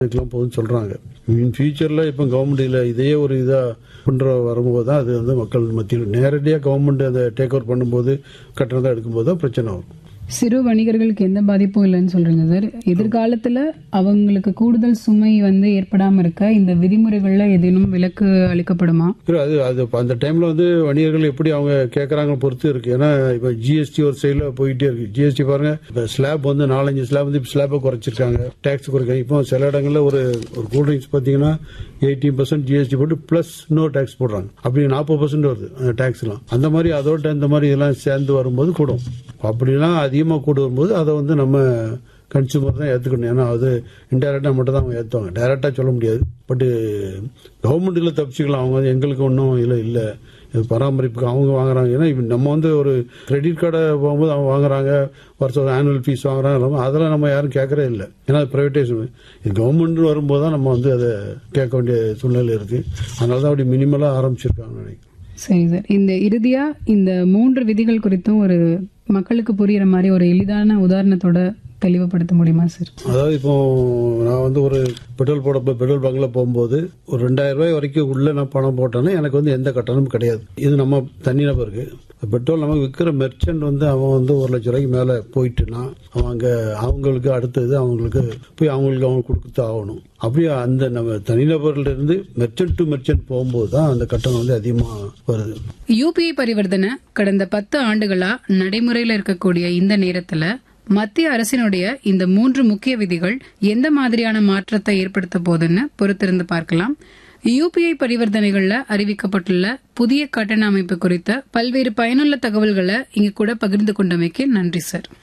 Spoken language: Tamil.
இதுக்கெல்லாம் போகுதுன்னு சொல்றாங்க இன் ஃபியூச்சர்ல இப்போ கவர்மெண்ட்ல இதையே ஒரு இதா பண்ற வரும்போது தான் அது வந்து மக்கள் மத்தியில் நேரடியாக கவர்மெண்ட் அதை டேக் ஓவர் பண்ணும்போது கட்டணம் எடுக்கும்போது தான் பிரச்சனை வரும் சிறு வணிகர்களுக்கு எந்த பாதிப்பும் இல்லைன்னு சொல்றீங்க சார் எதிர்காலத்துல அவங்களுக்கு கூடுதல் சுமை வந்து ஏற்படாம இருக்க இந்த விதிமுறைகள்ல ஏதேனும் விலக்கு அளிக்கப்படுமா இல்ல, அது அது இப்ப அந்த டைம்ல வந்து வணிகர்கள் எப்படி அவங்க கேட்கறாங்க பொறுத்து இருக்கு ஏன்னா இப்ப ஜிஎஸ்டி ஒரு சைடுல போயிட்டே இருக்கு ஜிஎஸ்டி பாருங்க இப்ப ஸ்லாப் வந்து நாலஞ்சு ஸ்லாப் வந்து ஸ்லாப்பை குறைச்சிருக்காங்க டேக்ஸ் குறைக்காங்க இப்போ சில இடங்கள்ல ஒரு ஒரு கூல் ட்ரிங்க்ஸ் பாத்தீங்கன்னா எயிட்டீன் பர்சன்ட் ஜிஎஸ்டி போட்டு பிளஸ் இன்னொரு டேக்ஸ் போடுறாங்க அப்படி நாற்பது பர்சன்ட் வருது அந்த டேக்ஸ் எல்லாம் அந்த மாதிரி அதோட இந்த மாதிரி இதெல்லாம் சேர்ந்து வரும்போது கூடும் அப்படிலாம் அதிகமா கூட வரும்போது அதை வந்து நம்ம கன்சியூமர் தான் ஏற்றுக்கணும் ஏன்னா அது இன்டெரக்டாக மட்டும் தான் அவங்க ஏற்றுவாங்க டைரெக்டாக சொல்ல முடியாது பட்டு கவர்மெண்ட்டில் தப்பிச்சுக்கலாம் அவங்க வந்து எங்களுக்கு ஒன்றும் இல்லை இல்லை இது பராமரிப்புக்கு அவங்க வாங்குறாங்க ஏன்னா இப்ப நம்ம வந்து ஒரு கிரெடிட் கார்டை போகும்போது அவங்க வாங்குறாங்க வருஷம் ஆனுவல் ஃபீஸ் வாங்குறாங்க அதெல்லாம் நம்ம யாரும் கேட்கறே இல்லை ஏன்னா ப்ரைவேட்டைசேஷன் இது கவர்மெண்ட் வரும்போது தான் நம்ம வந்து அதை கேட்க வேண்டிய சூழ்நிலை இருக்கு அதனால தான் அப்படி மினிமலாக ஆரம்பிச்சிருக்காங்க நினைக்கிறேன் சரி சார் இந்த இறுதியா இந்த மூன்று விதிகள் குறித்தும் ஒரு மக்களுக்கு புரியுற மாதிரி ஒரு எளிதான உதாரணத்தோட தெளிவுபடுத்த முடியுமா சார் அதாவது இப்போ நான் வந்து ஒரு பெட்ரோல் போட பெட்ரோல் பங்க்ல போகும்போது ஒரு ரெண்டாயிரம் ரூபாய் வரைக்கும் உள்ள நான் பணம் போட்டேன்னா எனக்கு வந்து எந்த கட்டணமும் கிடையாது இது நம்ம தனிநபருக்கு பெட்ரோல் நமக்கு விற்கிற மெர்ச்சன்ட் வந்து அவன் வந்து ஒரு லட்ச ரூபாய்க்கு மேல போயிட்டுனா அவன் அங்க அவங்களுக்கு அடுத்தது அவங்களுக்கு போய் அவங்களுக்கு அவங்க கொடுத்து ஆகணும் அப்படியே அந்த நம்ம தனிநபர்ல இருந்து மெர்ச்சன்ட் டு மெர்ச்சன்ட் போகும்போது தான் அந்த கட்டணம் வந்து அதிகமா வருது யூபிஐ பரிவர்த்தனை கடந்த பத்து ஆண்டுகளா நடைமுறையில் இருக்கக்கூடிய இந்த நேரத்துல மத்திய அரசினுடைய இந்த மூன்று முக்கிய விதிகள் எந்த மாதிரியான மாற்றத்தை ஏற்படுத்த போகுதுன்னு பொறுத்திருந்து பார்க்கலாம் யூபிஐ பரிவர்த்தனைகள்ல அறிவிக்கப்பட்டுள்ள புதிய கட்டண அமைப்பு குறித்த பல்வேறு பயனுள்ள தகவல்களை இங்க கூட பகிர்ந்து கொண்டமைக்கு நன்றி சார்